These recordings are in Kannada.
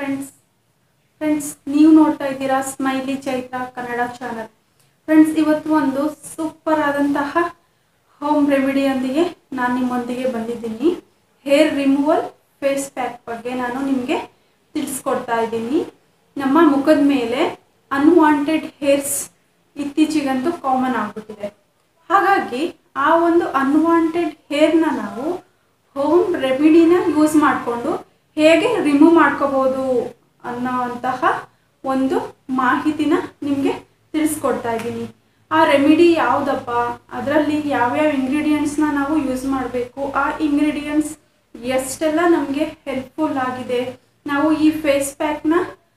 ಫ್ರೆಂಡ್ಸ್ ಫ್ರೆಂಡ್ಸ್ ನೀವು ನೋಡ್ತಾ ಇದ್ದೀರಾ Smiley Chaitra Kannada channel friends ಇವತ್ತು ಒಂದು ಸೂಪರ್ ಆದಂತಹ ಹೋಮ್ ರೆಮಿಡಿಯೊಂದಿಗೆ ನಾನು ನಿಮ್ಮೊಂದಿಗೆ ಬಂದಿದ್ದೀನಿ ಹೇರ್ ರಿಮೂವಲ್ ಫೇಸ್ ಪ್ಯಾಕ್ ಬಗ್ಗೆ ನಾನು ನಿಮಗೆ ತಿಳಿಸ್ಕೊಡ್ತಾ ಇದ್ದೀನಿ ನಮ್ಮ ಮುಖದ ಮೇಲೆ ಅನ್ವಾಂಟೆಡ್ ಹೇರ್ಸ್ ಇತ್ತೀಚೆಗಂತೂ ಕಾಮನ್ ಆಗ್ಬಿಟ್ಟಿದೆ ಹಾಗಾಗಿ ಆ ಒಂದು ಅನ್ವಾಂಟೆಡ್ ಹೇರ್ನ ನಾವು ಹೋಮ್ ರೆಮಿಡಿನ ಯೂಸ್ ಮಾಡಿಕೊಂಡು ಹೇಗೆ ರಿಮೂವ್ ಮಾಡ್ಕೋಬೋದು ಅನ್ನೋವಂತಹ ಒಂದು ಮಾಹಿತಿನ ನಿಮಗೆ ತಿಳಿಸ್ಕೊಡ್ತಾ ಇದ್ದೀನಿ ಆ ರೆಮಿಡಿ ಯಾವುದಪ್ಪ ಅದರಲ್ಲಿ ಯಾವ್ಯಾವ ಇಂಗ್ರೀಡಿಯೆಂಟ್ಸ್ನ ನಾವು ಯೂಸ್ ಮಾಡಬೇಕು ಆ ಇಂಗ್ರೀಡಿಯೆಂಟ್ಸ್ ಎಷ್ಟೆಲ್ಲ ನಮಗೆ ಹೆಲ್ಪ್ಫುಲ್ ಆಗಿದೆ ನಾವು ಈ ಫೇಸ್ ಪ್ಯಾಕ್ನ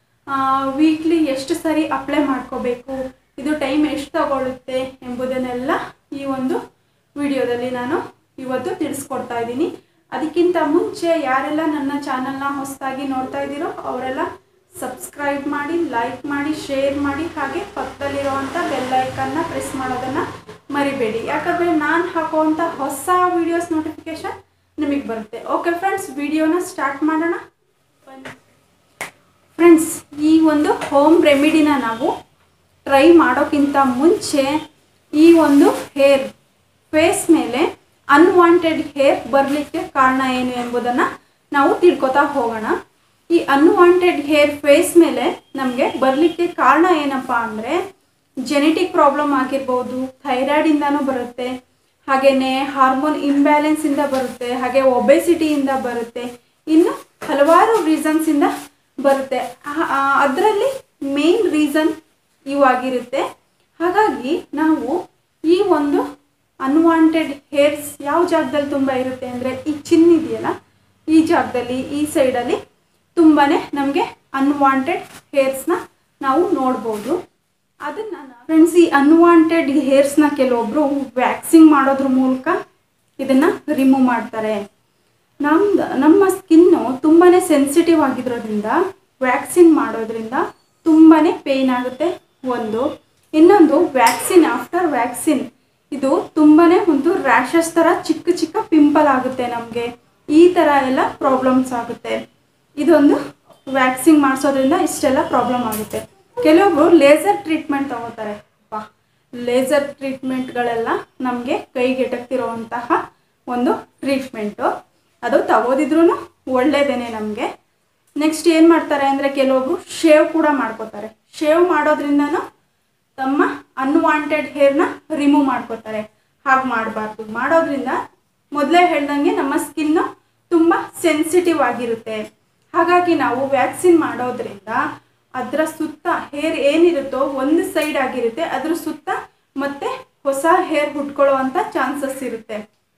ವೀಕ್ಲಿ ಎಷ್ಟು ಸರಿ ಅಪ್ಲೈ ಮಾಡ್ಕೋಬೇಕು ಇದು ಟೈಮ್ ಎಷ್ಟು ತಗೊಳ್ಳುತ್ತೆ ಎಂಬುದನ್ನೆಲ್ಲ ಈ ಒಂದು ವಿಡಿಯೋದಲ್ಲಿ ನಾನು ಇವತ್ತು ತಿಳಿಸ್ಕೊಡ್ತಾ ಇದ್ದೀನಿ ಅದಕ್ಕಿಂತ ಮುಂಚೆ ಯಾರೆಲ್ಲ ನನ್ನ ಚಾನಲ್ನ ಹೊಸದಾಗಿ ನೋಡ್ತಾ ಇದ್ದೀರೋ ಅವರೆಲ್ಲ ಸಬ್ಸ್ಕ್ರೈಬ್ ಮಾಡಿ ಲೈಕ್ ಮಾಡಿ ಶೇರ್ ಮಾಡಿ ಹಾಗೆ ಪಕ್ಕದಲ್ಲಿರುವಂಥ ಬೆಲ್ಲೈಕನ್ನ ಪ್ರೆಸ್ ಮಾಡೋದನ್ನು ಮರಿಬೇಡಿ ಯಾಕಂದರೆ ನಾನು ಹಾಕುವಂಥ ಹೊಸ ವಿಡಿಯೋಸ್ ನೋಟಿಫಿಕೇಶನ್ ನಿಮಗೆ ಬರುತ್ತೆ ಓಕೆ ಫ್ರೆಂಡ್ಸ್ ವಿಡಿಯೋನ ಸ್ಟಾರ್ಟ್ ಮಾಡೋಣ ಬನ್ನಿ ಫ್ರೆಂಡ್ಸ್ ಈ ಒಂದು ಹೋಮ್ ರೆಮಿಡಿನ ನಾವು ಟ್ರೈ ಮಾಡೋಕ್ಕಿಂತ ಮುಂಚೆ ಈ ಒಂದು ಹೇರ್ ಫೇಸ್ ಮೇಲೆ ಅನ್ವಾಂಟೆಡ್ ಹೇರ್ ಬರಲಿಕ್ಕೆ ಕಾರಣ ಏನು ಎಂಬುದನ್ನು ನಾವು ತಿಳ್ಕೊತಾ ಹೋಗೋಣ ಈ ಅನ್ವಾಂಟೆಡ್ ಹೇರ್ ಫೇಸ್ ಮೇಲೆ ನಮಗೆ ಬರಲಿಕ್ಕೆ ಕಾರಣ ಏನಪ್ಪ ಅಂದರೆ ಜೆನೆಟಿಕ್ ಪ್ರಾಬ್ಲಮ್ ಆಗಿರ್ಬೋದು ಥೈರಾಯ್ಡಿಂದನೂ ಬರುತ್ತೆ ಹಾಗೆಯೇ ಹಾರ್ಮೋನ್ ಇಂಬ್ಯಾಲೆನ್ಸಿಂದ ಬರುತ್ತೆ ಹಾಗೆ ಒಬೆಸಿಟಿಯಿಂದ ಬರುತ್ತೆ ಇನ್ನು ಹಲವಾರು ರೀಸನ್ಸಿಂದ ಬರುತ್ತೆ ಅದರಲ್ಲಿ ಮೇನ್ ರೀಸನ್ ಇವಾಗಿರುತ್ತೆ ಹಾಗಾಗಿ ನಾವು ಈ ಒಂದು ಅನ್ವಾಂಟೆಡ್ ಹೇರ್ಸ್ ಯಾವ ಜಾಗದಲ್ಲಿ ತುಂಬ ಇರುತ್ತೆ ಅಂದರೆ ಈ ಚಿನ್ ಇದೆಯಲ್ಲ ಈ ಜಾಗದಲ್ಲಿ ಈ ಸೈಡಲ್ಲಿ ತುಂಬಾ ನಮಗೆ ಅನ್ವಾಂಟೆಡ್ ಹೇರ್ಸ್ನ ನಾವು ನೋಡ್ಬೋದು ಅದನ್ನು ಫ್ರೆಂಡ್ಸ್ ಈ ಅನ್ವಾಂಟೆಡ್ ಹೇರ್ಸ್ನ ಕೆಲವೊಬ್ಬರು ವ್ಯಾಕ್ಸಿಂಗ್ ಮಾಡೋದ್ರ ಮೂಲಕ ಇದನ್ನು ರಿಮೂವ್ ಮಾಡ್ತಾರೆ ನಮ್ದು ನಮ್ಮ ಸ್ಕಿನ್ನು ತುಂಬಾ ಸೆನ್ಸಿಟಿವ್ ಆಗಿರೋದ್ರಿಂದ ವ್ಯಾಕ್ಸಿನ್ ಮಾಡೋದ್ರಿಂದ ತುಂಬಾ ಪೇಯ್ನ್ ಆಗುತ್ತೆ ಒಂದು ಇನ್ನೊಂದು ವ್ಯಾಕ್ಸಿನ್ ಆಫ್ಟರ್ ವ್ಯಾಕ್ಸಿನ್ ಇದು ತುಂಬಾ ಒಂದು ರ್ಯಾಷಸ್ ಥರ ಚಿಕ್ಕ ಚಿಕ್ಕ ಪಿಂಪಲ್ ಆಗುತ್ತೆ ನಮಗೆ ಈ ಥರ ಎಲ್ಲ ಪ್ರಾಬ್ಲಮ್ಸ್ ಆಗುತ್ತೆ ಇದೊಂದು ವ್ಯಾಕ್ಸಿನ್ ಮಾಡಿಸೋದ್ರಿಂದ ಇಷ್ಟೆಲ್ಲ ಪ್ರಾಬ್ಲಮ್ ಆಗುತ್ತೆ ಕೆಲವೊಬ್ರು ಲೇಸರ್ ಟ್ರೀಟ್ಮೆಂಟ್ ತಗೋತಾರೆ ಅಪ್ಪ ಲೇಸರ್ ಟ್ರೀಟ್ಮೆಂಟ್ಗಳೆಲ್ಲ ನಮಗೆ ಕೈಗೆಟಕ್ತಿರುವಂತಹ ಒಂದು ಟ್ರೀಟ್ಮೆಂಟು ಅದು ತಗೋದಿದ್ರೂ ಒಳ್ಳೇದೇನೆ ನಮಗೆ ನೆಕ್ಸ್ಟ್ ಏನು ಮಾಡ್ತಾರೆ ಅಂದರೆ ಕೆಲವೊಬ್ರು ಶೇವ್ ಕೂಡ ಮಾಡ್ಕೋತಾರೆ ಶೇವ್ ಮಾಡೋದ್ರಿಂದನೂ ತಮ್ಮ ಅನ್ವಾಂಟೆಡ್ ಹೇರ್ನ ರಿಮೂವ್ ಮಾಡ್ಕೋತಾರೆ ಹಾಗೆ ಮಾಡಬಾರ್ದು ಮಾಡೋದ್ರಿಂದ ಮೊದಲೇ ಹೇಳ್ದಂಗೆ ನಮ್ಮ ಸ್ಕಿನ್ನು ತುಂಬ ಸೆನ್ಸಿಟಿವ್ ಆಗಿರುತ್ತೆ ಹಾಗಾಗಿ ನಾವು ವ್ಯಾಕ್ಸಿನ್ ಮಾಡೋದ್ರಿಂದ ಅದರ ಸುತ್ತ ಹೇರ್ ಏನಿರುತ್ತೋ ಒಂದು ಸೈಡ್ ಆಗಿರುತ್ತೆ ಅದ್ರ ಸುತ್ತ ಮತ್ತೆ ಹೊಸ ಹೇರ್ ಹುಟ್ಕೊಳ್ಳುವಂಥ ಚಾನ್ಸಸ್ ಇರುತ್ತೆ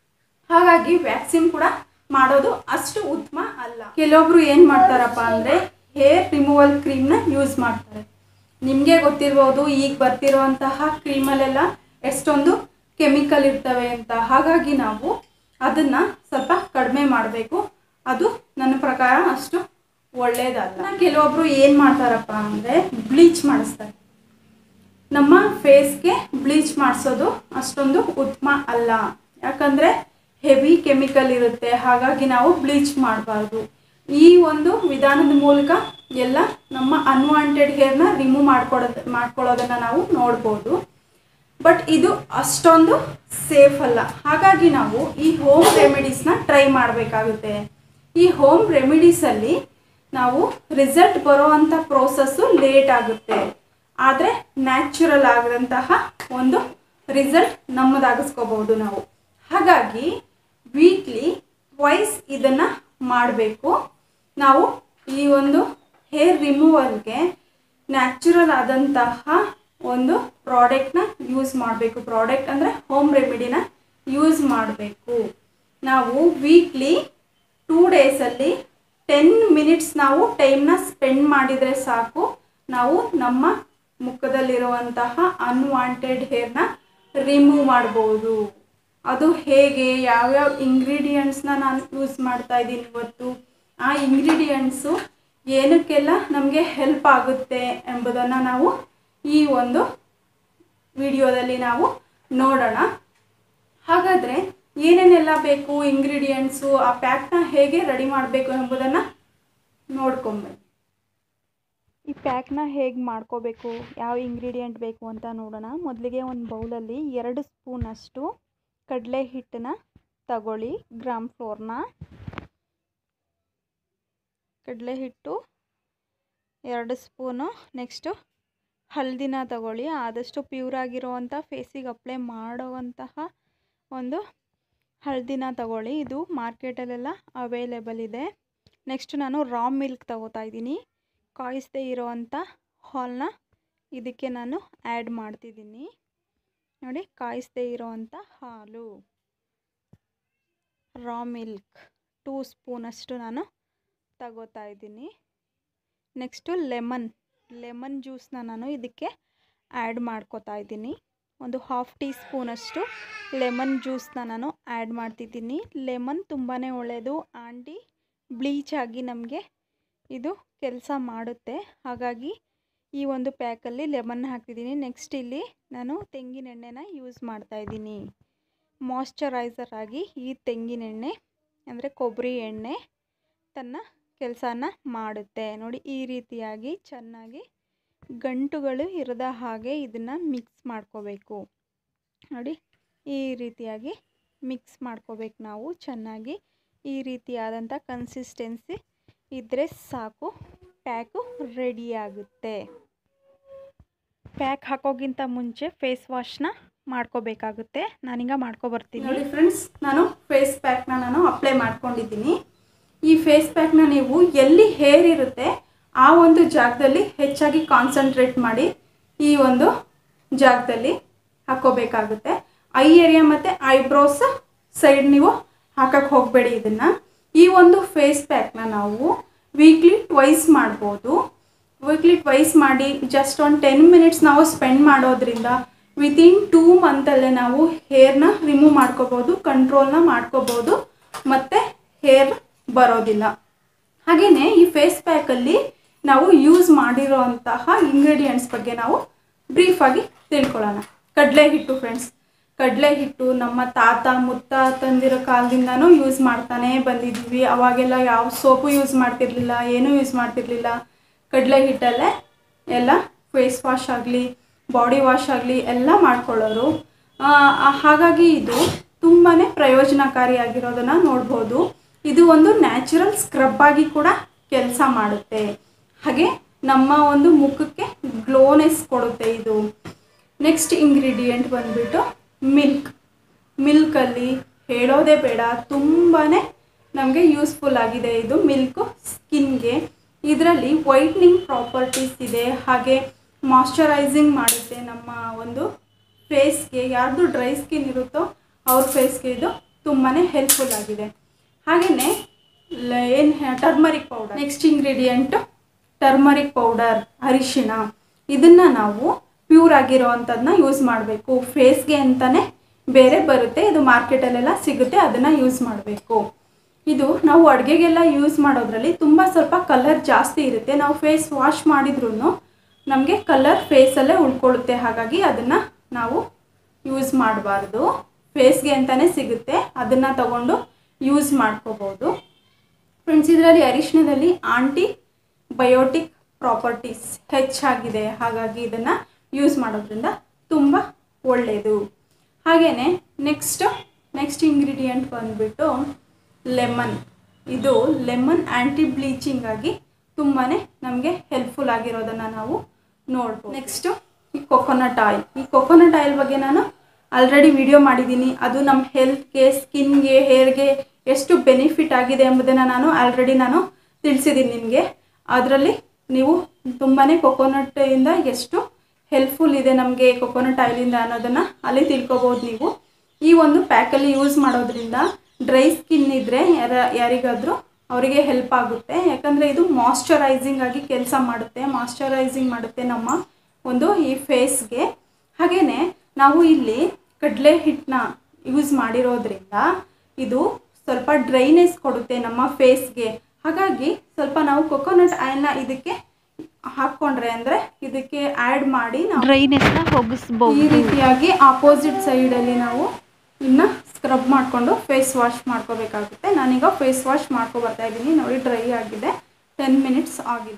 ಹಾಗಾಗಿ ವ್ಯಾಕ್ಸಿನ್ ಕೂಡ ಮಾಡೋದು ಅಷ್ಟು ಉತ್ತಮ ಅಲ್ಲ ಕೆಲವೊಬ್ರು ಏನು ಮಾಡ್ತಾರಪ್ಪ ಅಂದರೆ ಹೇರ್ ರಿಮೂವಲ್ ಕ್ರೀಮ್ನ ಯೂಸ್ ಮಾಡ್ತಾರೆ ನಿಮಗೆ ಗೊತ್ತಿರ್ಬೋದು ಈಗ ಬರ್ತಿರುವಂತಹ ಕ್ರೀಮಲ್ಲೆಲ್ಲ ಎಷ್ಟೊಂದು ಕೆಮಿಕಲ್ ಇರ್ತವೆ ಅಂತ ಹಾಗಾಗಿ ನಾವು ಅದನ್ನು ಸ್ವಲ್ಪ ಕಡಿಮೆ ಮಾಡಬೇಕು ಅದು ನನ್ನ ಪ್ರಕಾರ ಅಷ್ಟು ಒಳ್ಳೇದಲ್ಲ ಕೆಲವೊಬ್ರು ಏನು ಮಾಡ್ತಾರಪ್ಪ ಅಂದರೆ ಬ್ಲೀಚ್ ಮಾಡಿಸ್ತಾರೆ ನಮ್ಮ ಫೇಸ್ಗೆ ಬ್ಲೀಚ್ ಮಾಡಿಸೋದು ಅಷ್ಟೊಂದು ಉತ್ತಮ ಅಲ್ಲ ಯಾಕಂದರೆ ಹೆವಿ ಕೆಮಿಕಲ್ ಇರುತ್ತೆ ಹಾಗಾಗಿ ನಾವು ಬ್ಲೀಚ್ ಮಾಡಬಾರ್ದು ಈ ಒಂದು ವಿಧಾನದ ಮೂಲಕ ಎಲ್ಲ ನಮ್ಮ ಅನ್ವಾಂಟೆಡ್ ಹೇರ್ನ ರಿಮೂವ್ ಮಾಡ್ಕೊಡೋದು ಮಾಡ್ಕೊಳ್ಳೋದನ್ನು ನಾವು ನೋಡ್ಬೋದು ಬಟ್ ಇದು ಅಷ್ಟೊಂದು ಸೇಫ್ ಅಲ್ಲ ಹಾಗಾಗಿ ನಾವು ಈ ಹೋಮ್ ರೆಮಿಡೀಸ್ನ ಟ್ರೈ ಮಾಡಬೇಕಾಗುತ್ತೆ ಈ ಹೋಮ್ ರೆಮಿಡೀಸಲ್ಲಿ ನಾವು ರಿಸಲ್ಟ್ ಬರೋವಂಥ ಪ್ರೋಸೆಸ್ಸು ಲೇಟ್ ಆಗುತ್ತೆ ಆದರೆ ನ್ಯಾಚುರಲ್ ಆದಂತಹ ಒಂದು ರಿಸಲ್ಟ್ ನಮ್ಮದಾಗಿಸ್ಕೋಬಹುದು ನಾವು ಹಾಗಾಗಿ ವೀಕ್ಲಿ ಟ್ವೈಸ್ ಇದನ್ನು ಮಾಡಬೇಕು ನಾವು ಈ ಒಂದು ಹೇರ್ ರಿಮೂವಲ್ಗೆ ನ್ಯಾಚುರಲ್ ಆದಂತಹ ಒಂದು ಪ್ರಾಡಕ್ಟ್ನ ಯೂಸ್ ಮಾಡಬೇಕು ಪ್ರಾಡಕ್ಟ್ ಅಂದರೆ ಹೋಮ್ ರೆಮಿಡಿನ ಯೂಸ್ ಮಾಡಬೇಕು ನಾವು ವೀಕ್ಲಿ ಟೂ ಡೇಸಲ್ಲಿ ಟೆನ್ ಮಿನಿಟ್ಸ್ ನಾವು ಟೈಮ್ನ ಸ್ಪೆಂಡ್ ಮಾಡಿದರೆ ಸಾಕು ನಾವು ನಮ್ಮ ಮುಖದಲ್ಲಿರುವಂತಹ ಅನ್ವಾಂಟೆಡ್ ಹೇರ್ನ ರಿಮೂವ್ ಮಾಡ್ಬೋದು ಅದು ಹೇಗೆ ಯಾವ್ಯಾವ ಇಂಗ್ರೀಡಿಯೆಂಟ್ಸ್ನ ನಾನು ಯೂಸ್ ಮಾಡ್ತಾ ಇದ್ದೀನಿ ಇವತ್ತು ಆ ಇಂಗ್ರೀಡಿಯೆಂಟ್ಸು ಏನಕ್ಕೆಲ್ಲ ನಮಗೆ ಹೆಲ್ಪ್ ಆಗುತ್ತೆ ಎಂಬುದನ್ನು ನಾವು ಈ ಒಂದು ವಿಡಿಯೋದಲ್ಲಿ ನಾವು ನೋಡೋಣ ಹಾಗಾದರೆ ಏನೇನೆಲ್ಲ ಬೇಕು ಇಂಗ್ರೀಡಿಯೆಂಟ್ಸು ಆ ಪ್ಯಾಕ್ನ ಹೇಗೆ ರೆಡಿ ಮಾಡಬೇಕು ಎಂಬುದನ್ನು ನೋಡ್ಕೊಂಬನ್ನಿ ಪ್ಯಾಕ್ನ ಹೇಗೆ ಮಾಡ್ಕೋಬೇಕು ಯಾವ ಇಂಗ್ರೀಡಿಯೆಂಟ್ ಬೇಕು ಅಂತ ನೋಡೋಣ ಮೊದಲಿಗೆ ಒಂದು ಬೌಲಲ್ಲಿ ಎರಡು ಸ್ಪೂನಷ್ಟು ಕಡಲೆ ಹಿಟ್ಟನ್ನ ತಗೊಳ್ಳಿ ಗ್ರಾಮ್ ಫ್ಲೋರ್ನ ಕಡಲೆ ಹಿಟ್ಟು ಎರಡು ಸ್ಪೂನು ನೆಕ್ಸ್ಟು ಹಲ್ದಿನ ತಗೊಳ್ಳಿ ಆದಷ್ಟು ಪ್ಯೂರ್ ಆಗಿರೋವಂಥ ಫೇಸಿಗೆ ಅಪ್ಲೈ ಮಾಡೋವಂತಹ ಒಂದು ಹಳದಿನ ತಗೊಳ್ಳಿ ಇದು ಮಾರ್ಕೆಟಲ್ಲೆಲ್ಲ ಅವೈಲೇಬಲ್ ಇದೆ ನೆಕ್ಸ್ಟ್ ನಾನು ರಾ ಮಿಲ್ಕ್ ತಗೋತಾ ಇದ್ದೀನಿ ಕಾಯಿಸದೇ ಇರೋವಂಥ ಹಾಲನ್ನ ಇದಕ್ಕೆ ನಾನು ಆ್ಯಡ್ ಮಾಡ್ತಿದ್ದೀನಿ ನೋಡಿ ಕಾಯಿಸದೇ ಇರೋವಂಥ ಹಾಲು ರಾ ಮಿಲ್ಕ್ ಟೂ ಸ್ಪೂನಷ್ಟು ನಾನು ತಗೋತಾ ಇದ್ದೀನಿ ನೆಕ್ಸ್ಟು ಲೆಮನ್ ಲೆಮನ್ ಜ್ಯೂಸನ್ನ ನಾನು ಇದಕ್ಕೆ ಆ್ಯಡ್ ಮಾಡ್ಕೋತಾ ಇದ್ದೀನಿ ಒಂದು ಹಾಫ್ ಟೀ ಸ್ಪೂನಷ್ಟು ಲೆಮನ್ ಜ್ಯೂಸನ್ನ ನಾನು ಆ್ಯಡ್ ಮಾಡ್ತಿದ್ದೀನಿ ಲೆಮನ್ ತುಂಬಾ ಒಳ್ಳೆಯದು ಆಂಟಿ ಬ್ಲೀಚ್ ಆಗಿ ನಮಗೆ ಇದು ಕೆಲಸ ಮಾಡುತ್ತೆ ಹಾಗಾಗಿ ಈ ಒಂದು ಪ್ಯಾಕಲ್ಲಿ ಲೆಮನ್ ಹಾಕ್ತಿದ್ದೀನಿ ನೆಕ್ಸ್ಟ್ ಇಲ್ಲಿ ನಾನು ತೆಂಗಿನೆಣ್ಣೆನ ಯೂಸ್ ಮಾಡ್ತಾಯಿದ್ದೀನಿ ಮಾಯ್ಶ್ಚರೈಸರ್ ಆಗಿ ಈ ತೆಂಗಿನೆಣ್ಣೆ ಅಂದರೆ ಕೊಬ್ಬರಿ ಎಣ್ಣೆ ತನ್ನ ಕೆಲಸನ ಮಾಡುತ್ತೆ ನೋಡಿ ಈ ರೀತಿಯಾಗಿ ಚೆನ್ನಾಗಿ ಗಂಟುಗಳು ಇರದ ಹಾಗೆ ಇದನ್ನು ಮಿಕ್ಸ್ ಮಾಡ್ಕೋಬೇಕು ನೋಡಿ ಈ ರೀತಿಯಾಗಿ ಮಿಕ್ಸ್ ಮಾಡ್ಕೋಬೇಕು ನಾವು ಚೆನ್ನಾಗಿ ಈ ರೀತಿಯಾದಂಥ ಕನ್ಸಿಸ್ಟೆನ್ಸಿ ಇದ್ದರೆ ಸಾಕು ಪ್ಯಾಕು ರೆಡಿಯಾಗುತ್ತೆ ಪ್ಯಾಕ್ ಹಾಕೋಗಿಂತ ಮುಂಚೆ ಫೇಸ್ ವಾಶ್ನ ಮಾಡ್ಕೋಬೇಕಾಗುತ್ತೆ ನಾನೀಗ ಮಾಡ್ಕೊಬರ್ತೀನಿ ನೋಡಿ ಫ್ರೆಂಡ್ಸ್ ನಾನು ಫೇಸ್ ಪ್ಯಾಕ್ನ ನಾನು ಅಪ್ಲೈ ಮಾಡ್ಕೊಂಡಿದ್ದೀನಿ ಈ ಫೇಸ್ ಪ್ಯಾಕ್ನ ನೀವು ಎಲ್ಲಿ ಹೇರ್ ಇರುತ್ತೆ ಆ ಒಂದು ಜಾಗದಲ್ಲಿ ಹೆಚ್ಚಾಗಿ ಕಾನ್ಸಂಟ್ರೇಟ್ ಮಾಡಿ ಈ ಒಂದು ಜಾಗದಲ್ಲಿ ಹಾಕೋಬೇಕಾಗುತ್ತೆ ಐ ಏರಿಯಾ ಮತ್ತು ಐಬ್ರೋಸ್ ಸೈಡ್ ನೀವು ಹಾಕಕ್ಕೆ ಹೋಗಬೇಡಿ ಇದನ್ನು ಈ ಒಂದು ಫೇಸ್ ಪ್ಯಾಕ್ನ ನಾವು ವೀಕ್ಲಿ ಟ್ವೈಸ್ ಮಾಡ್ಬೋದು ವೀಕ್ಲಿ ಟ್ವೈಸ್ ಮಾಡಿ ಜಸ್ಟ್ ಒಂದು ಟೆನ್ ಮಿನಿಟ್ಸ್ ನಾವು ಸ್ಪೆಂಡ್ ಮಾಡೋದ್ರಿಂದ ವಿತಿನ್ ಟೂ ಮಂತಲ್ಲೇ ನಾವು ಹೇರ್ನ ರಿಮೂವ್ ಮಾಡ್ಕೋಬೋದು ಕಂಟ್ರೋಲ್ನ ಮಾಡ್ಕೋಬೋದು ಮತ್ತು ಹೇರ್ ಬರೋದಿಲ್ಲ ಹಾಗೆಯೇ ಈ ಫೇಸ್ ಪ್ಯಾಕಲ್ಲಿ ನಾವು ಯೂಸ್ ಮಾಡಿರೋಂತಹ ಇಂಗ್ರೀಡಿಯೆಂಟ್ಸ್ ಬಗ್ಗೆ ನಾವು ಬ್ರೀಫಾಗಿ ತಿಳ್ಕೊಳ್ಳೋಣ ಕಡಲೆ ಹಿಟ್ಟು ಫ್ರೆಂಡ್ಸ್ ಕಡಲೆ ಹಿಟ್ಟು ನಮ್ಮ ತಾತ ಮುತ್ತ ತಂದಿರೋ ಕಾಲದಿಂದನೂ ಯೂಸ್ ಮಾಡ್ತಾನೇ ಬಂದಿದ್ವಿ ಅವಾಗೆಲ್ಲ ಯಾವ ಸೋಪು ಯೂಸ್ ಮಾಡ್ತಿರ್ಲಿಲ್ಲ ಏನೂ ಯೂಸ್ ಮಾಡ್ತಿರ್ಲಿಲ್ಲ ಕಡಲೆ ಹಿಟ್ಟಲ್ಲೇ ಎಲ್ಲ ಫೇಸ್ ವಾಶ್ ಆಗಲಿ ಬಾಡಿ ವಾಶ್ ಆಗಲಿ ಎಲ್ಲ ಮಾಡ್ಕೊಳ್ಳೋರು ಆ, ಆ, ಹಾಗಾಗಿ ಇದು ತುಂಬಾ ಪ್ರಯೋಜನಕಾರಿಯಾಗಿರೋದನ್ನು ನೋಡ್ಬೋದು ಇದು ಒಂದು ನ್ಯಾಚುರಲ್ ಸ್ಕ್ರಬ್ ಆಗಿ ಕೂಡ ಕೆಲಸ ಮಾಡುತ್ತೆ ಹಾಗೆ ನಮ್ಮ ಒಂದು ಮುಖಕ್ಕೆ ಗ್ಲೋನೆಸ್ ಕೊಡುತ್ತೆ ಇದು ನೆಕ್ಸ್ಟ್ ಇಂಗ್ರೀಡಿಯೆಂಟ್ ಬಂದ್ಬಿಟ್ಟು ಮಿಲ್ಕ್ ಮಿಲ್ಕಲ್ಲಿ ಹೇಳೋದೇ ಬೇಡ ತುಂಬಾ ನಮಗೆ ಯೂಸ್ಫುಲ್ ಆಗಿದೆ ಇದು ಮಿಲ್ಕು ಸ್ಕಿನ್ಗೆ ಇದರಲ್ಲಿ ವೈಟ್ನಿಂಗ್ ಪ್ರಾಪರ್ಟೀಸ್ ಇದೆ ಹಾಗೆ ಮಾಯ್ಶ್ಚರೈಸಿಂಗ್ ಮಾಡುತ್ತೆ ನಮ್ಮ ಒಂದು ಫೇಸ್ಗೆ ಯಾರ್ದು ಡ್ರೈ ಸ್ಕಿನ್ ಇರುತ್ತೋ ಅವ್ರ ಫೇಸ್ಗೆ ಇದು ತುಂಬಾ ಹೆಲ್ಪ್ಫುಲ್ ಆಗಿದೆ ಹಾಗೆಯೇ ಏನು turmeric powder next ingredient turmeric powder ಅರಿಶಿಣ ಇದನ್ನು ನಾವು ಪ್ಯೂರ್ ಆಗಿರೋ ಅಂಥದ್ದನ್ನ ಯೂಸ್ ಮಾಡಬೇಕು ಫೇಸ್ಗೆ ಅಂತಲೇ ಬೇರೆ ಬರುತ್ತೆ ಇದು ಮಾರ್ಕೆಟಲ್ಲೆಲ್ಲ ಸಿಗುತ್ತೆ ಅದನ್ನು ಯೂಸ್ ಮಾಡಬೇಕು ಇದು ನಾವು ಅಡುಗೆಗೆಲ್ಲ ಯೂಸ್ ಮಾಡೋದ್ರಲ್ಲಿ ತುಂಬ ಸ್ವಲ್ಪ ಕಲರ್ ಜಾಸ್ತಿ ಇರುತ್ತೆ ನಾವು ಫೇಸ್ ವಾಶ್ ಮಾಡಿದ್ರೂ ನಮಗೆ ಕಲರ್ ಫೇಸಲ್ಲೇ ಉಳ್ಕೊಳ್ಳುತ್ತೆ ಹಾಗಾಗಿ ಅದನ್ನು ನಾವು ಯೂಸ್ ಮಾಡಬಾರ್ದು ಫೇಸ್ಗೆ ಅಂತಲೇ ಸಿಗುತ್ತೆ ಅದನ್ನು ತಗೊಂಡು ಯೂಸ್ ಮಾಡ್ಕೋಬೋದು ಫ್ರೆಂಡ್ಸ್ ಇದರಲ್ಲಿ ಅರಿಶಿಣದಲ್ಲಿ ಆಂಟಿ ಬಯೋಟಿಕ್ ಪ್ರಾಪರ್ಟೀಸ್ ಹೆಚ್ಚಾಗಿದೆ ಹಾಗಾಗಿ ಇದನ್ನು ಯೂಸ್ ಮಾಡೋದ್ರಿಂದ ತುಂಬ ಒಳ್ಳೆಯದು ಹಾಗೆಯೇ ನೆಕ್ಸ್ಟ್ ನೆಕ್ಸ್ಟ್ ಇಂಗ್ರೀಡಿಯೆಂಟ್ ಬಂದುಬಿಟ್ಟು ಲೆಮನ್ ಇದು ಲೆಮನ್ ಆ್ಯಂಟಿ ಬ್ಲೀಚಿಂಗ್ ಆಗಿ ತುಂಬಾ ನಮಗೆ ಹೆಲ್ಪ್ಫುಲ್ ಆಗಿರೋದನ್ನು ನಾವು ನೋಡ್ಬೋದು ನೆಕ್ಸ್ಟು ಈ ಕೊಕೊನಟ್ ಆಯಿಲ್ ಈ ಕೊಕೊನಟ್ ಆಯಿಲ್ ಬಗ್ಗೆ ನಾನು ಆಲ್ರೆಡಿ ವಿಡಿಯೋ ಮಾಡಿದ್ದೀನಿ ಅದು ನಮ್ಮ ಹೆಲ್ತ್ಗೆ ಸ್ಕಿನ್ಗೆ ಹೇರ್ಗೆ ಎಷ್ಟು ಬೆನಿಫಿಟ್ ಆಗಿದೆ ಎಂಬುದನ್ನು ನಾನು ಆಲ್ರೆಡಿ ನಾನು ತಿಳಿಸಿದ್ದೀನಿ ನಿಮಗೆ ಅದರಲ್ಲಿ ನೀವು ತುಂಬಾ ಕೊಕೊನಟ್ಟಿಂದ ಎಷ್ಟು ಹೆಲ್ಪ್ಫುಲ್ ಇದೆ ನಮಗೆ ಕೊಕೊನಟ್ ಆಯಿಲಿಂದ ಅನ್ನೋದನ್ನು ಅಲ್ಲಿ ತಿಳ್ಕೊಬೋದು ನೀವು ಈ ಒಂದು ಪ್ಯಾಕಲ್ಲಿ ಯೂಸ್ ಮಾಡೋದ್ರಿಂದ ಡ್ರೈ ಸ್ಕಿನ್ ಇದ್ದರೆ ಯಾರ ಯಾರಿಗಾದರೂ ಅವರಿಗೆ ಹೆಲ್ಪ್ ಆಗುತ್ತೆ ಯಾಕಂದರೆ ಇದು ಮಾಯ್ಶ್ಚರೈಸಿಂಗ್ ಆಗಿ ಕೆಲಸ ಮಾಡುತ್ತೆ ಮಾಯ್ಶ್ಚರೈಸಿಂಗ್ ಮಾಡುತ್ತೆ ನಮ್ಮ ಒಂದು ಈ ಫೇಸ್ಗೆ ಹಾಗೆಯೇ ನಾವು ಇಲ್ಲಿ ಕಡಲೆ ಹಿಟ್ಟನ್ನ ಯೂಸ್ ಮಾಡಿರೋದ್ರಿಂದ ಇದು ಸ್ವಲ್ಪ ಡ್ರೈನೆಸ್ ಕೊಡುತ್ತೆ ನಮ್ಮ ಫೇಸ್ಗೆ ಹಾಗಾಗಿ ಸ್ವಲ್ಪ ನಾವು ಕೊಕೊನಟ್ ಆಯಿಲ್ನ ಇದಕ್ಕೆ ಹಾಕ್ಕೊಂಡ್ರೆ ಅಂದರೆ ಇದಕ್ಕೆ ಆ್ಯಡ್ ಮಾಡಿ ನಾವು ಡ್ರೈನೆಸ್ನ ಈ ಹೋಗಿಸ್ಬೋದು ರೀತಿಯಾಗಿ ಆಪೋಸಿಟ್ ಸೈಡಲ್ಲಿ ನಾವು ಇನ್ನು ಸ್ಕ್ರಬ್ ಮಾಡಿಕೊಂಡು ಫೇಸ್ ವಾಶ್ ಮಾಡ್ಕೋಬೇಕಾಗುತ್ತೆ ನಾನೀಗ ಫೇಸ್ ವಾಶ್ ಮಾಡ್ಕೊ ಬರ್ತಾ ಇದ್ದೀನಿ ನೋಡಿ ಡ್ರೈ ಆಗಿದೆ ಟೆನ್ ಮಿನಿಟ್ಸ್ ಆಗಿದೆ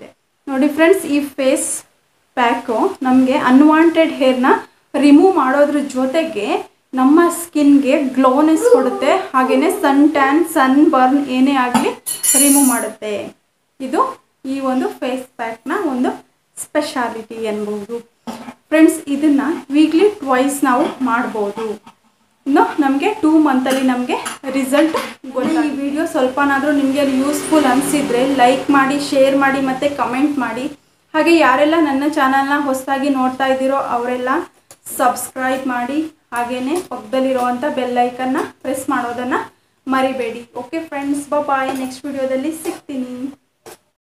ನೋಡಿ ಫ್ರೆಂಡ್ಸ್ ಈ ಫೇಸ್ ಪ್ಯಾಕು ನಮಗೆ ಅನ್ವಾಂಟೆಡ್ ಹೇರ್ನ ರಿಮೂವ್ ಮಾಡೋದ್ರ ಜೊತೆಗೆ ನಮ್ಮ ಸ್ಕಿನ್ಗೆ ಗ್ಲೋನೆಸ್ ಕೊಡುತ್ತೆ ಹಾಗೆಯೇ ಸನ್ ಟ್ಯಾನ್ ಸನ್ ಬರ್ನ್ ಏನೇ ಆಗಲಿ ರಿಮೂವ್ ಮಾಡುತ್ತೆ ಇದು ಈ ಒಂದು ಫೇಸ್ ಪ್ಯಾಕ್ನ ಒಂದು ಸ್ಪೆಷಾಲಿಟಿ ಅನ್ಬೋದು ಫ್ರೆಂಡ್ಸ್ ಇದನ್ನು ವೀಕ್ಲಿ ಟ್ವೈಸ್ ನಾವು ಮಾಡ್ಬೋದು ಇನ್ನು ನಮಗೆ ಟೂ ಮಂತಲ್ಲಿ ನಮಗೆ ರಿಸಲ್ಟ್ ಗೊತ್ತ ಈ ವಿಡಿಯೋ ಸ್ವಲ್ಪನಾದರೂ ನಿಮಗೆ ಯೂಸ್ಫುಲ್ ಅನಿಸಿದರೆ ಲೈಕ್ ಮಾಡಿ ಶೇರ್ ಮಾಡಿ ಮತ್ತು ಕಮೆಂಟ್ ಮಾಡಿ ಹಾಗೆ ಯಾರೆಲ್ಲ ನನ್ನ ಚಾನಲ್ನ ಹೊಸದಾಗಿ ನೋಡ್ತಾ ಇದ್ದೀರೋ ಅವರೆಲ್ಲ ಸಬ್ಸ್ಕ್ರೈಬ್ ಮಾಡಿ ಹಾಗೆಯೇ ಪಕ್ಕದಲ್ಲಿರುವಂಥ ಬೆಲ್ಲೈಕನ್ನ ಪ್ರೆಸ್ ಮಾಡೋದನ್ನು ಮರಿಬೇಡಿ ಓಕೆ ಫ್ರೆಂಡ್ಸ್ ಬಾಯ್ ನೆಕ್ಸ್ಟ್ ವಿಡಿಯೋದಲ್ಲಿ ಸಿಗ್ತೀನಿ